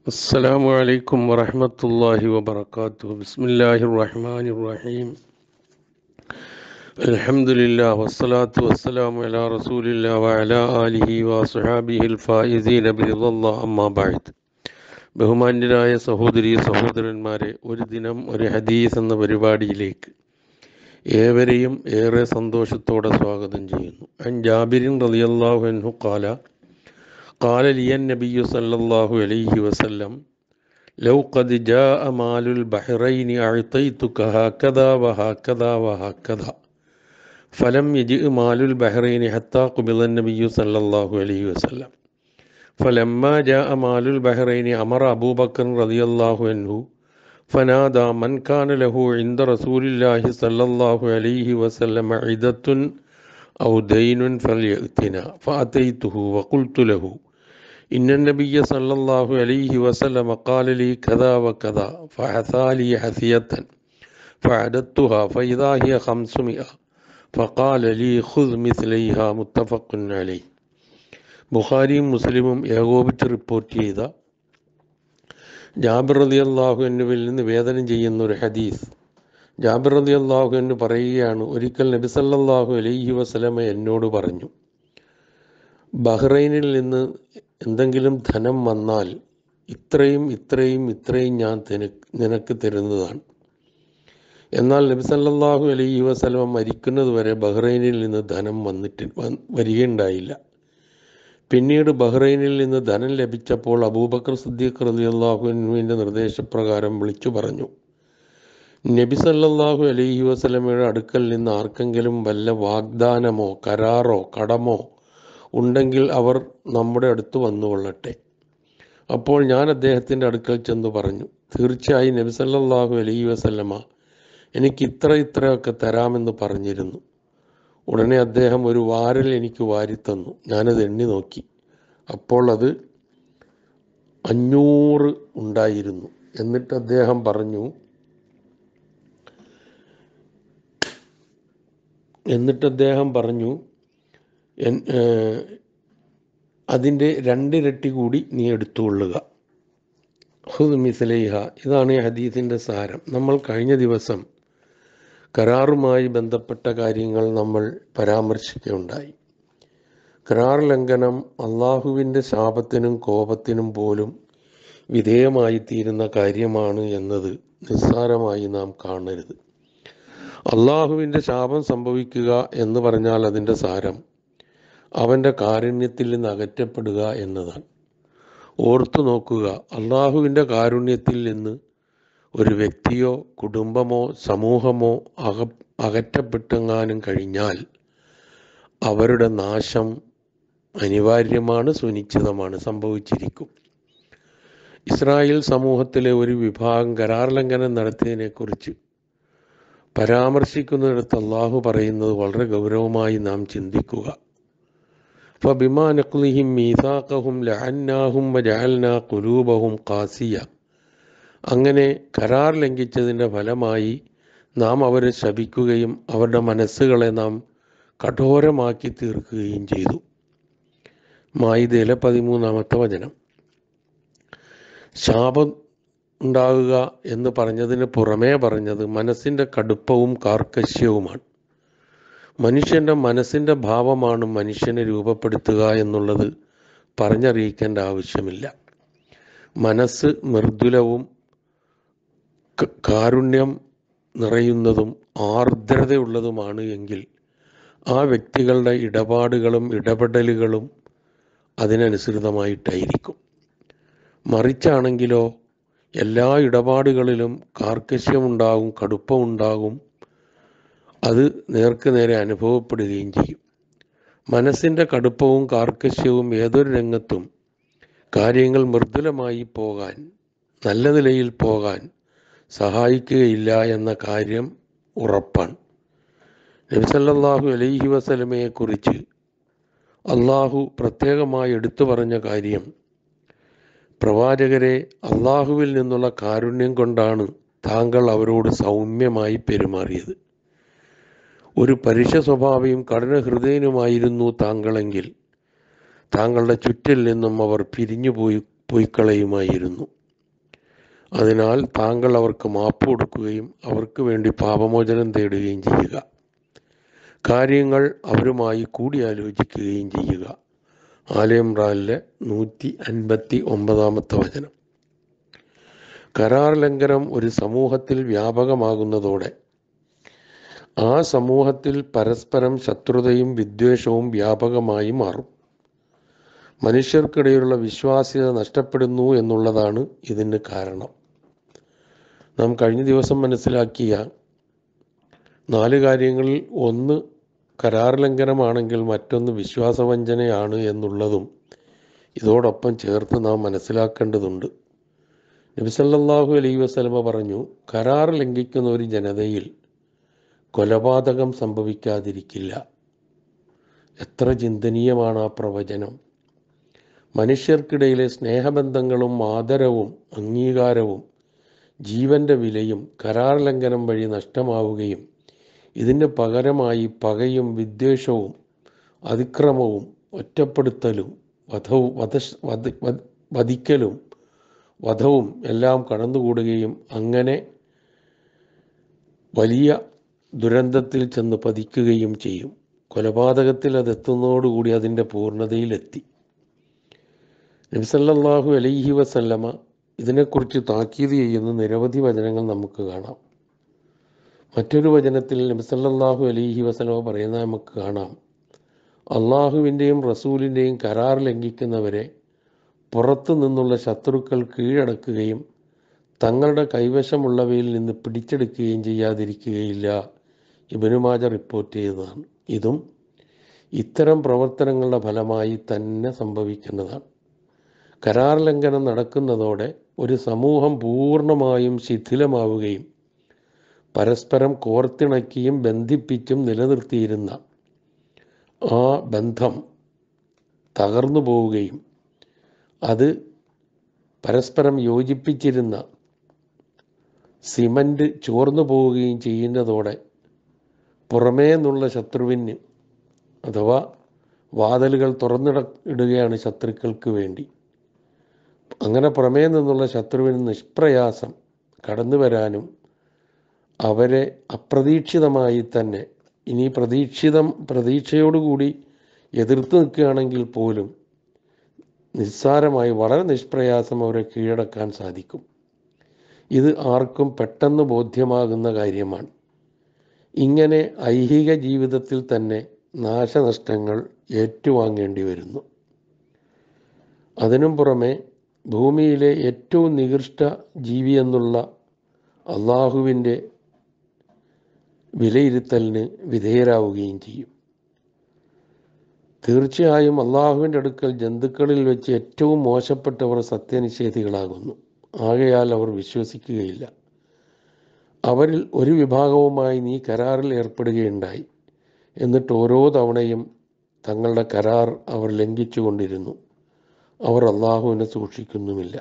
السلام عليكم ورحمة الله وبركاته بسم الله الرحمن الرحيم الحمد لله والصلاة والسلام على رسول الله وعلى آله وصحابه الفائزين برضا الله أما بعد ബഹുമാന്യരായ സഹോദരി സഹോദരന്മാരെ ഒരു ദിനം ഒരു ഹദീസ് എന്ന പരിപാടിയിലേക്ക് ഏവരെയും ഏറെ സന്തോഷത്തോടെ സ്വാഗതം ചെയ്യുന്നു അൻ ജാബിരിൻ റളിയല്ലാഹു അൻഹു ഖാല قال لي النبي صلى الله عليه وسلم لو قد جاء مال البحرين أعطيتك هكذا وهكذا وهكذا فلم يجئ مال البحرين حتى قبض النبي صلى الله عليه وسلم فلما جاء مال البحرين أمر أبو بكر رضي الله عنه فنادى من كان له عند رسول الله صلى الله عليه وسلم عدة أو دين فليأتنا فأتيته وقلت له إن النبي صلى الله عليه وسلم قال لي كذا وكذا فحثى لي حثية فعددتها فإذا هي خمسمائة فقال لي خذ مثليها متفق عليه ബുഖാരിയും മുസ്ലിമും ഏകോപിച്ച് റിപ്പോർട്ട് ചെയ്ത ജാബിർ റതി അള്ളാഹു എന്നിവിൽ നിന്ന് വേദനം ചെയ്യുന്ന ഒരു ഹദീസ് ജാബിർ റതി അള്ളാഹു എന്ന് പറയുകയാണ് ഒരിക്കൽ നബി സല്ലല്ലാഹു അലൈഹി വസലമ എന്നോട് പറഞ്ഞു ബഹ്റൈനിൽ നിന്ന് എന്തെങ്കിലും ധനം വന്നാൽ ഇത്രയും ഇത്രയും ഇത്രയും ഞാൻ നിനക്ക് തരുന്നതാണ് എന്നാൽ നബി സല്ലല്ലാഹു അലൈഹി വസലമ മരിക്കുന്നത് വരെ ബഹ്റൈനിൽ നിന്ന് ധനം വന്നിട്ട് വരികയുണ്ടായില്ല പിന്നീട് ബഹ്റൈനിൽ നിന്ന് ധനം ലഭിച്ചപ്പോൾ അബൂബക്കർ സിദ്ദീഖ് റളിയല്ലാഹുവിൻ്റെ നിർദ്ദേശപ്രകാരം വിളിച്ചു പറഞ്ഞു നബി സല്ലല്ലാഹു അലൈഹി വസല്ലമയുടെ അടുക്കൽ നിന്ന് ആർക്കെങ്കിലും വല്ല വാഗ്ദാനമോ കരാറോ കടമോ ഉണ്ടെങ്കിൽ അവർ നമ്മുടെ അടുത്ത് വന്നുകൊള്ളട്ടെ അപ്പോൾ ഞാൻ അദ്ദേഹത്തിൻ്റെ അടുക്കൽ ചെന്ന് പറഞ്ഞു തീർച്ചയായും നബി സല്ലല്ലാഹു അലൈഹി വസല്ലമ എനിക്ക് ഇത്ര ഇത്രയൊക്കെ തരാമെന്ന് പറഞ്ഞിരുന്നു ഉടനെ അദ്ദേഹം ഒരു വാരൽ എനിക്ക് വാരിത്തന്നു ഞാനത് എണ്ണി നോക്കി അപ്പോൾ അത് അഞ്ഞൂറ് ഉണ്ടായിരുന്നു എന്നിട്ട് അദ്ദേഹം പറഞ്ഞു എന്നിട്ട് അദ്ദേഹം പറഞ്ഞു അതിൻ്റെ രണ്ടിരട്ടി കൂടി നീ എടുത്തുകൊള്ളുക ഹുദ് മിസലൈഹ ഇതാണ് ഈ ഹദീസിൻ്റെ സാരം നമ്മൾ കഴിഞ്ഞ ദിവസം കരാറുമായി ബന്ധപ്പെട്ട കാര്യങ്ങൾ നമ്മൾ പരാമർശിക്കുകയുണ്ടായി കരാർ ലംഘനം അള്ളാഹുവിൻ്റെ ശാപത്തിനും കോപത്തിനും പോലും വിധേയമായി തീരുന്ന കാര്യമാണ് എന്നത് നിസ്സാരമായി നാം കാണരുത് അള്ളാഹുവിൻ്റെ ശാപം സംഭവിക്കുക എന്ന് പറഞ്ഞാൽ അതിൻ്റെ സാരം അവൻ്റെ കാരുണ്യത്തിൽ നിന്ന് അകറ്റപ്പെടുക എന്നതാണ് ഓർത്തു നോക്കുക അള്ളാഹുവിൻ്റെ കാരുണ്യത്തിൽ നിന്ന് ഒരു വ്യക്തിയോ കുടുംബമോ സമൂഹമോ അക അകറ്റപ്പെട്ടെങ്ങാനും കഴിഞ്ഞാൽ അവരുടെ നാശം അനിവാര്യമാണ് സുനിശ്ചിതമാണ് സംഭവിച്ചിരിക്കും ഇസ്രായേൽ സമൂഹത്തിലെ ഒരു വിഭാഗം കരാർ ലംഘനം നടത്തിയതിനെക്കുറിച്ച് പരാമർശിക്കുന്നിടത്ത് അള്ളാഹു പറയുന്നത് വളരെ ഗൗരവമായി നാം ചിന്തിക്കുക ഫബിമാ നഖ്ലിഹിം മീസാഖഹും ലഅന്നാഹും വജഅൽനാ ഖുലൂബഹും ഖാസിയ അങ്ങനെ കരാർ ലംഘിച്ചതിൻ്റെ ഫലമായി നാം അവരെ ശപിക്കുകയും അവരുടെ മനസ്സുകളെ നാം കഠോരമാക്കി തീർക്കുകയും ചെയ്തു മായിതയിലെ പതിമൂന്നാമത്തെ വചനം ശാപം ഉണ്ടാകുക എന്ന് പറഞ്ഞതിന് പുറമേ പറഞ്ഞത് മനസ്സിൻ്റെ കടുപ്പവും കാർക്കശ്യവുമാണ് മനുഷ്യൻ്റെ മനസ്സിൻ്റെ ഭാവമാണ് മനുഷ്യനെ രൂപപ്പെടുത്തുക എന്നുള്ളത് പറഞ്ഞറിയിക്കേണ്ട ആവശ്യമില്ല മനസ്സ് മൃദുലവും കാരുണ്യം നിറയുന്നതും ആർദ്രതയുള്ളതുമാണ് എങ്കിൽ ആ വ്യക്തികളുടെ ഇടപാടുകളും ഇടപെടലുകളും അതിനനുസൃതമായിട്ടായിരിക്കും മറിച്ചാണെങ്കിലോ എല്ലാ ഇടപാടുകളിലും കാർക്കശ്യമുണ്ടാകും കടുപ്പമുണ്ടാകും അത് നേർക്ക് നേരെ അനുഭവപ്പെടുകയും ചെയ്യും മനസ്സിൻ്റെ കടുപ്പവും കാർക്കശ്യവും ഏതൊരു രംഗത്തും കാര്യങ്ങൾ മൃദുലമായി പോകാൻ നല്ല നിലയിൽ പോകാൻ സഹായിക്കുകയില്ല എന്ന കാര്യം ഉറപ്പാണ് നബിസല്ലാഹു അലൈഹി വസലമയെക്കുറിച്ച് അള്ളാഹു പ്രത്യേകമായി എടുത്തു പറഞ്ഞ കാര്യം പ്രവാചകരെ അള്ളാഹുവിൽ നിന്നുള്ള കാരുണ്യം കൊണ്ടാണ് താങ്കൾ അവരോട് സൗമ്യമായി പെരുമാറിയത് ഒരു പരുഷ സ്വഭാവിയും കഠിന ഹൃദയനുമായിരുന്നു താങ്കളെങ്കിൽ താങ്കളുടെ ചുറ്റിൽ നിന്നും അവർ പിരിഞ്ഞുപോയി പൊയ്ക്കളയുമായിരുന്നു അതിനാൽ താങ്കൾ അവർക്ക് മാപ്പ് കൊടുക്കുകയും അവർക്ക് വേണ്ടി പാപമോചനം തേടുകയും ചെയ്യുക കാര്യങ്ങൾ അവരുമായി കൂടിയാലോചിക്കുകയും ചെയ്യുക ആലയംറാനിലെ നൂറ്റി അൻപത്തി ഒമ്പതാമത്തെ വചനം കരാർ ലംഘനം ഒരു സമൂഹത്തിൽ വ്യാപകമാകുന്നതോടെ ആ സമൂഹത്തിൽ പരസ്പരം ശത്രുതയും വിദ്വേഷവും വ്യാപകമായി മാറും മനുഷ്യർക്കിടയിലുള്ള വിശ്വാസ്യത നഷ്ടപ്പെടുന്നു എന്നുള്ളതാണ് ഇതിന് കാരണം നാം കഴിഞ്ഞ ദിവസം മനസ്സിലാക്കിയ നാല് കാര്യങ്ങളിൽ ഒന്ന് കരാർ ലംഘനമാണെങ്കിൽ മറ്റൊന്ന് വിശ്വാസവഞ്ചനയാണ് എന്നുള്ളതും ഇതോടൊപ്പം ചേർത്ത് നാം മനസ്സിലാക്കേണ്ടതുണ്ട് നബിസല്ലാഹു അലൈ വസ്ലമ പറഞ്ഞു കരാർ ലംഘിക്കുന്ന ഒരു ജനതയിൽ കൊലപാതകം സംഭവിക്കാതിരിക്കില്ല എത്ര ചിന്തനീയമാണ് ആ പ്രവചനം മനുഷ്യർക്കിടയിലെ സ്നേഹബന്ധങ്ങളും ആദരവും അംഗീകാരവും ജീവന്റെ വിലയും കരാർ ലംഘനം വഴി നഷ്ടമാവുകയും ഇതിന് പകരമായി പകയും വിദ്വേഷവും അതിക്രമവും ഒറ്റപ്പെടുത്തലും വധവും വധ വധ വധിക്കലും വധവും എല്ലാം കടന്നുകൂടുകയും അങ്ങനെ വലിയ ദുരന്തത്തിൽ ചെന്ന് പതിക്കുകയും ചെയ്യും കൊലപാതകത്തിൽ അതെത്തുന്നതോടുകൂടി അതിൻ്റെ പൂർണ്ണതയിലെത്തി നബിസല്ലാഹു അലൈഹി വസല്ലമ ഇതിനെക്കുറിച്ച് താക്കീത് ചെയ്യുന്ന നിരവധി വചനങ്ങൾ നമുക്ക് കാണാം മറ്റൊരു വചനത്തിൽ നബിസല്ലാഹു അലൈഹി വസല്ലമ പറയുന്ന നമുക്ക് കാണാം അള്ളാഹുവിൻ്റെയും റസൂലിൻ്റെയും കരാർ ലംഘിക്കുന്നവരെ പുറത്തു നിന്നുള്ള ശത്രുക്കൾ കീഴടക്കുകയും തങ്ങളുടെ കൈവശമുള്ളവയിൽ നിന്ന് പിടിച്ചെടുക്കുകയും ചെയ്യാതിരിക്കുകയില്ല ഇബനുമാജ റിപ്പോർട്ട് ചെയ്തതാണ് ഇതും ഇത്തരം പ്രവർത്തനങ്ങളുടെ ഫലമായി തന്നെ സംഭവിക്കുന്നതാണ് കരാർ ലംഘനം നടക്കുന്നതോടെ ഒരു സമൂഹം പൂർണ്ണമായും ശിഥിലമാവുകയും പരസ്പരം കോർത്തിണക്കിയും ബന്ധിപ്പിച്ചും നിലനിർത്തിയിരുന്ന ആ ബന്ധം തകർന്നു പോവുകയും അത് പരസ്പരം യോജിപ്പിച്ചിരുന്ന സിമൻ്റ് ചോർന്നു പോവുകയും ചെയ്യുന്നതോടെ പുറമേ നിന്നുള്ള ശത്രുവിന് അഥവാ വാതിലുകൾ തുറന്നിട ഇടുകയാണ് ശത്രുക്കൾക്ക് വേണ്ടി അങ്ങനെ പുറമേ നിന്നുള്ള ശത്രുവിന് നിഷ്പ്രയാസം കടന്നു വരാനും അവരെ അപ്രതീക്ഷിതമായി തന്നെ ഇനി പ്രതീക്ഷിതം പ്രതീക്ഷയോടുകൂടി എതിർത്ത് നിൽക്കുകയാണെങ്കിൽ പോലും നിസ്സാരമായി വളരെ നിഷ്പ്രയാസം അവരെ കീഴടക്കാൻ സാധിക്കും ഇത് ആർക്കും പെട്ടെന്ന് ബോധ്യമാകുന്ന കാര്യമാണ് ഇങ്ങനെ ഐഹിക ജീവിതത്തിൽ തന്നെ നാശനഷ്ടങ്ങൾ ഏറ്റുവാങ്ങേണ്ടി വരുന്നു അതിനും പുറമെ ഭൂമിയിലെ ഏറ്റവും നികൃഷ്ട ജീവി എന്നുള്ള അള്ളാഹുവിൻ്റെ വിലയിരുത്തലിന് വിധേയരാവുകയും ചെയ്യും തീർച്ചയായും അള്ളാഹുവിൻ്റെ അടുക്കൽ ജന്തുക്കളിൽ വെച്ച് ഏറ്റവും മോശപ്പെട്ടവർ സത്യനിഷേധികളാകുന്നു ആകയാൽ അവർ വിശ്വസിക്കുകയില്ല അവരിൽ ഒരു വിഭാഗവുമായി നീ കരാറിൽ ഏർപ്പെടുകയുണ്ടായി എന്നിട്ട് ഓരോ തവണയും തങ്ങളുടെ കരാർ അവർ ലംഘിച്ചുകൊണ്ടിരുന്നു അവർ അള്ളാഹുവിനെ സൂക്ഷിക്കുന്നുമില്ല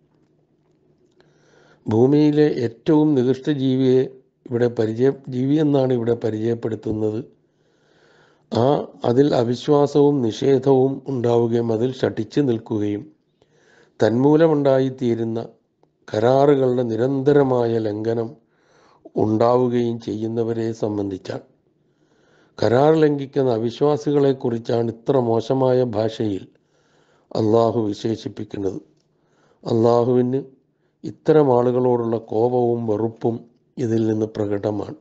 ഭൂമിയിലെ ഏറ്റവും നികൃഷ്ട ജീവിയെ ഇവിടെ പരിചയ ജീവി എന്നാണ് ഇവിടെ പരിചയപ്പെടുത്തുന്നത് ആ അതിൽ അവിശ്വാസവും നിഷേധവും ഉണ്ടാവുകയും അതിൽ ഷട്ടിച്ചു നിൽക്കുകയും തന്മൂലമുണ്ടായിത്തീരുന്ന കരാറുകളുടെ നിരന്തരമായ ലംഘനം ഉണ്ടാവുകയും ചെയ്യുന്നവരെ സംബന്ധിച്ചാണ് കരാർ ലംഘിക്കുന്ന അവിശ്വാസികളെക്കുറിച്ചാണ് ഇത്ര മോശമായ ഭാഷയിൽ അള്ളാഹു വിശേഷിപ്പിക്കുന്നത് അള്ളാഹുവിന് ഇത്തരം ആളുകളോടുള്ള കോപവും വെറുപ്പും ഇതിൽ നിന്ന് പ്രകടമാണ്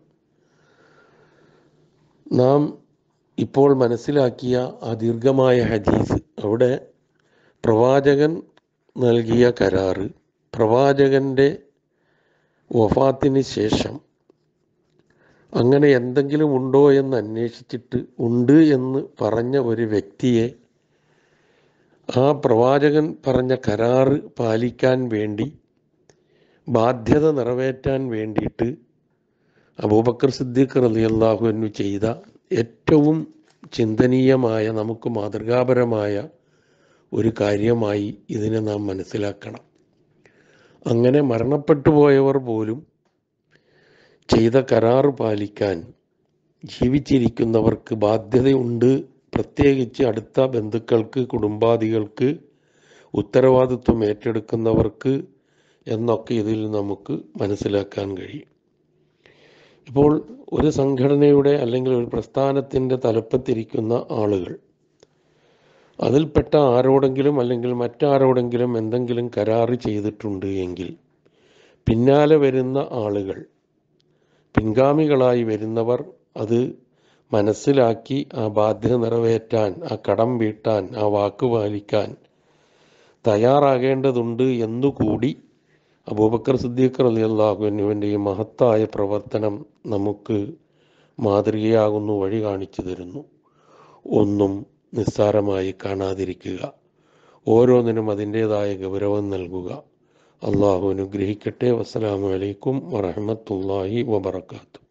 നാം ഇപ്പോൾ മനസ്സിലാക്കിയ ആ ദീർഘമായ ഹദീസ് അവിടെ പ്രവാചകൻ നൽകിയ കരാറ് പ്രവാചകൻ്റെ വഫാത്തിന് ശേഷം അങ്ങനെ എന്തെങ്കിലും ഉണ്ടോ എന്ന് അന്വേഷിച്ചിട്ട് ഉണ്ട് എന്ന് പറഞ്ഞ ഒരു വ്യക്തിയെ ആ പ്രവാചകൻ പറഞ്ഞ കരാറ് പാലിക്കാൻ വേണ്ടി ബാധ്യത നിറവേറ്റാൻ വേണ്ടിയിട്ട് അബൂബക്കർ സിദ്ദീഖ് റളിയല്ലാഹു അൻഹു ചെയ്ത ഏറ്റവും ചിന്തനീയമായ നമുക്ക് മാതൃകാപരമായ ഒരു കാര്യമായി ഇതിനെ നാം മനസ്സിലാക്കണം അങ്ങനെ മരണപ്പെട്ടു പോയവർ പോലും ചെയ്ത കരാറ് പാലിക്കാൻ ജീവിച്ചിരിക്കുന്നവർക്ക് ബാധ്യതയുണ്ട് പ്രത്യേകിച്ച് അടുത്ത ബന്ധുക്കൾക്ക് കുടുംബാദികൾക്ക് ഉത്തരവാദിത്വം ഏറ്റെടുക്കുന്നവർക്ക് എന്നൊക്കെ ഇതിൽ നമുക്ക് മനസ്സിലാക്കാൻ കഴിയും ഇപ്പോൾ ഒരു സംഘടനയുടെ അല്ലെങ്കിൽ ഒരു പ്രസ്ഥാനത്തിൻ്റെ തലപ്പത്തിരിക്കുന്ന ആളുകൾ അതിൽപ്പെട്ട ആരോടെങ്കിലും അല്ലെങ്കിൽ മറ്റാരോടെങ്കിലും എന്തെങ്കിലും കരാറ് ചെയ്തിട്ടുണ്ട് എങ്കിൽ പിന്നാലെ വരുന്ന ആളുകൾ പിൻഗാമികളായി വരുന്നവർ അത് മനസ്സിലാക്കി ആ ബാധ്യത നിറവേറ്റാൻ ആ കടം വീട്ടാൻ ആ വാക്ക് പാലിക്കാൻ തയ്യാറാകേണ്ടതുണ്ട് എന്നുകൂടി അബൂബക്കർ സിദ്ദീഖ് അലി അള്ളാഹുവിനുവിൻ്റെ ഈ മഹത്തായ പ്രവർത്തനം നമുക്ക് മാതൃകയാകുന്നു വഴി കാണിച്ചു തരുന്നു ഒന്നും നിസ്സാരമായി കാണാതിരിക്കുക ഓരോന്നിനും അതിൻ്റേതായ ഗൗരവം നൽകുക അള്ളാഹു അനുഗ്രഹിക്കട്ടെ വസ്സലാമു അലൈക്കും വറഹമത്തല്ലാഹി വബർക്കാത്തു